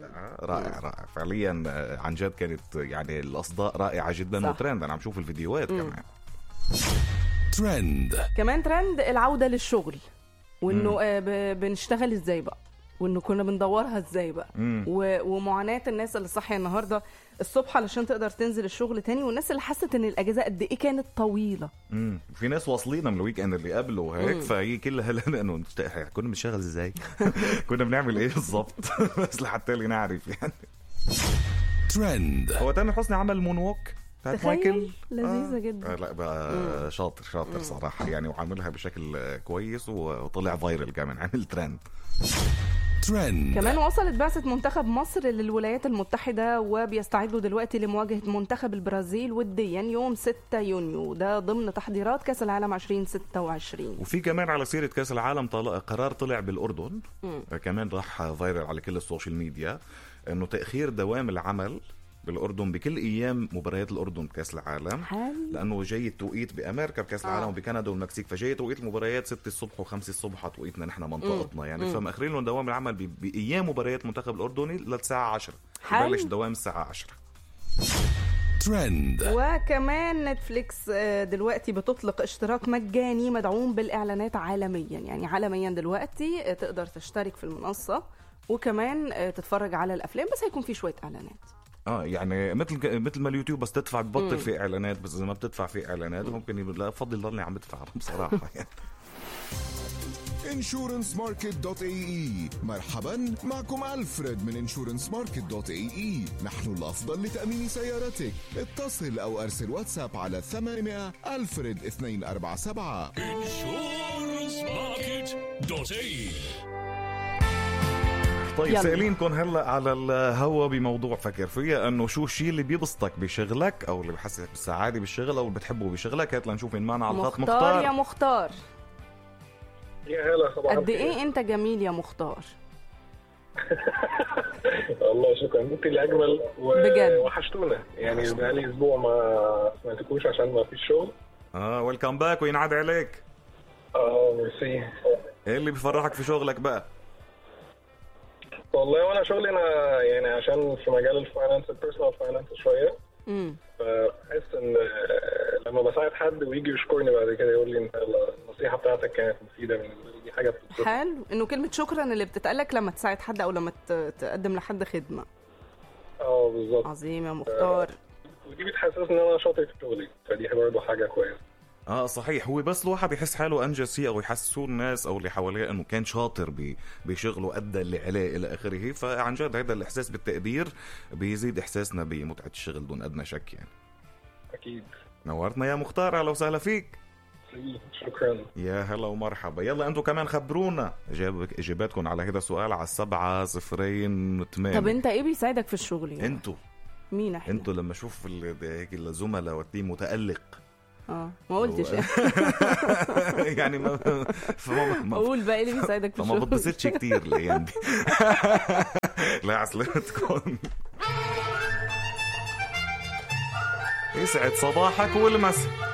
رائع رائع رائع فعليا آه، عن جد كانت يعني الاصداء رائعه جدا صح. وترند انا عم شوف الفيديوهات كمان ترند كمان ترند العوده للشغل وانه آه، ب- بنشتغل ازاي بقى وانه كنا بندورها ازاي بقى مم. و- ومعاناه الناس اللي صاحيه النهارده الصبح علشان تقدر تنزل الشغل تاني والناس اللي حست ان الاجازه قد ايه كانت طويله امم في ناس واصلين من الويك اند اللي قبله وهيك فهي كلها لانه نشت- كنا بنشتغل ازاي؟ كنا بنعمل ايه بالضبط؟ بس لحتى اللي نعرف يعني ترند هو تامر حسني عمل مون ووك بتاعت تخيل، مايكل لذيذة آه. جدا. آه لا بقى شاطر شاطر صراحه يعني وعاملها بشكل آه، كويس وطلع فايرل كمان عمل ترند ترند كمان وصلت بعثة منتخب مصر للولايات المتحدة وبيستعدوا دلوقتي لمواجهة منتخب البرازيل وديا يوم 6 يونيو ده ضمن تحضيرات كأس العالم 2026 وفي كمان على سيره كاس العالم طل... قرار طلع بالاردن مم. آه، كمان راح فايرل على كل السوشيال ميديا انه تاخير دوام العمل بالاردن بكل ايام مباريات الاردن بكاس العالم حلو لانه جاي التوقيت بامريكا بكاس آه. العالم وبكندا والمكسيك فجاي توقيت المباريات 6 الصبح و5 الصبح على توقيتنا نحن منطقتنا يعني فمأخرين لهم دوام العمل ب- بايام مباريات المنتخب الاردني للساعه 10 حلو. ببلش دوام الساعه 10 ترند وكمان نتفليكس آه، دلوقتي بتطلق اشتراك مجاني مدعوم بالاعلانات عالميا يعني عالميا دلوقتي آه، تقدر تشترك في المنصه وكمان آه، تتفرج على الافلام بس هيكون في شويه اعلانات اه يعني مثل مثل ما اليوتيوب بس تدفع ببطل في اعلانات بس اذا ما بتدفع في اعلانات ممكن يقول لا بفضل ضلني عم بدفع بصراحه يعني انشورنس ماركت دوت اي اي مرحبا معكم الفريد من انشورنس ماركت دوت اي اي نحن الافضل لتامين سيارتك اتصل او ارسل واتساب على 800 الفريد 247 insurancemarket.ae طيب يلا. سائلينكم هلا على الهوا بموضوع فكر فيها انه شو الشيء اللي بيبسطك بشغلك او اللي بحسسك بالسعاده بالشغل او اللي بتحبه بشغلك هات لنشوف مين معنا على الخط مختار يا مختار يا هلا صباح قد الخير. ايه انت جميل يا مختار الله شكرا انت اللي اجمل و... بجد. وحشتونا يعني بقالي اسبوع ما سمعتكوش عشان ما فيش شغل اه ويلكم باك وينعاد عليك اه ميرسي ايه اللي بيفرحك في شغلك بقى والله وانا شغلي انا يعني عشان في مجال الفاينانس البيرسونال فاينانس شويه امم فبحس ان آه، لما بساعد حد ويجي يشكرني بعد كده يقول لي انت النصيحه بتاعتك كانت مفيده بالنسبه لي دي حاجه بتبسطني حلو انه كلمه شكرا اللي بتتقالك لما تساعد حد او لما ت- تقدم لحد خدمه اه بالظبط عظيم يا مختار ودي بتحسسني ان انا شاطر في شغلي فدي برضه حاجه كويسه اه صحيح هو بس الواحد يحس حاله انجز شيء او يحسسوه الناس او اللي حواليه انه كان شاطر ب- بشغله ادى اللي عليه الى اخره فعن جد هذا الاحساس بالتقدير بيزيد احساسنا بمتعه الشغل دون ادنى شك يعني اكيد نورتنا يا مختار اهلا وسهلا فيك شكرا يا هلا ومرحبا يلا انتم كمان خبرونا إجاب... اجاباتكم على هذا السؤال على السبعة صفرين ثمانية طب انت ايه بيساعدك في الشغل يعني؟ انتوا مين احنا انتوا لما اشوف ال- هيك الزملاء والتيم متالق اه ما قلتش يعني ما فما ما اقول بقى ايه اللي بيساعدك في فما الشغل بتبسطش كتير الايام دي لا عسلامتكم يسعد صباحك والمساء